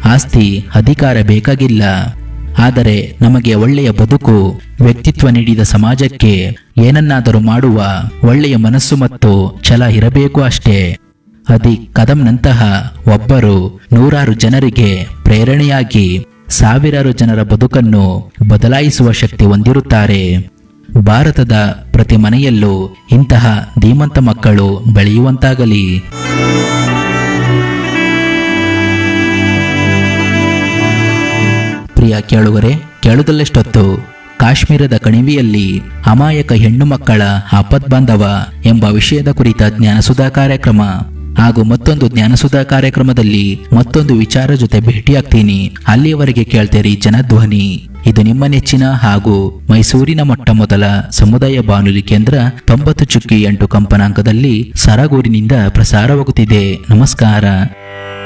ಆಸ್ತಿ ಅಧಿಕಾರ ಬೇಕಾಗಿಲ್ಲ ಆದರೆ ನಮಗೆ ಒಳ್ಳೆಯ ಬದುಕು ವ್ಯಕ್ತಿತ್ವ ನೀಡಿದ ಸಮಾಜಕ್ಕೆ ಏನನ್ನಾದರೂ ಮಾಡುವ ಒಳ್ಳೆಯ ಮನಸ್ಸು ಮತ್ತು ಛಲ ಇರಬೇಕು ಅಷ್ಟೇ ಅದಿ ಕದಂನಂತಹ ಒಬ್ಬರು ನೂರಾರು ಜನರಿಗೆ ಪ್ರೇರಣೆಯಾಗಿ ಸಾವಿರಾರು ಜನರ ಬದುಕನ್ನು ಬದಲಾಯಿಸುವ ಶಕ್ತಿ ಹೊಂದಿರುತ್ತಾರೆ ಭಾರತದ ಪ್ರತಿ ಮನೆಯಲ್ಲೂ ಇಂತಹ ಧೀಮಂತ ಮಕ್ಕಳು ಬೆಳೆಯುವಂತಾಗಲಿ ಪ್ರಿಯ ಕೇಳುಗರೆ ಕೇಳುವುದಲ್ಲೆಷ್ಟೊತ್ತು ಕಾಶ್ಮೀರದ ಕಣಿವೆಯಲ್ಲಿ ಅಮಾಯಕ ಹೆಣ್ಣು ಮಕ್ಕಳ ಆಪದ್ಬಾಂಧವ ಎಂಬ ವಿಷಯದ ಕುರಿತ ಜ್ಞಾನಸುಧಾ ಕಾರ್ಯಕ್ರಮ ಹಾಗೂ ಮತ್ತೊಂದು ಜ್ಞಾನಸುಧಾ ಕಾರ್ಯಕ್ರಮದಲ್ಲಿ ಮತ್ತೊಂದು ವಿಚಾರ ಜೊತೆ ಭೇಟಿಯಾಗ್ತೀನಿ ಅಲ್ಲಿಯವರೆಗೆ ಕೇಳ್ತೇರಿ ಜನಧ್ವನಿ ಇದು ನಿಮ್ಮ ನೆಚ್ಚಿನ ಹಾಗೂ ಮೈಸೂರಿನ ಮೊಟ್ಟ ಮೊದಲ ಸಮುದಾಯ ಬಾನುಲಿ ಕೇಂದ್ರ ತೊಂಬತ್ತು ಚುಕ್ಕಿ ಎಂಟು ಕಂಪನಾಂಕದಲ್ಲಿ ಸರಗೂರಿನಿಂದ ಪ್ರಸಾರವಾಗುತ್ತಿದೆ ನಮಸ್ಕಾರ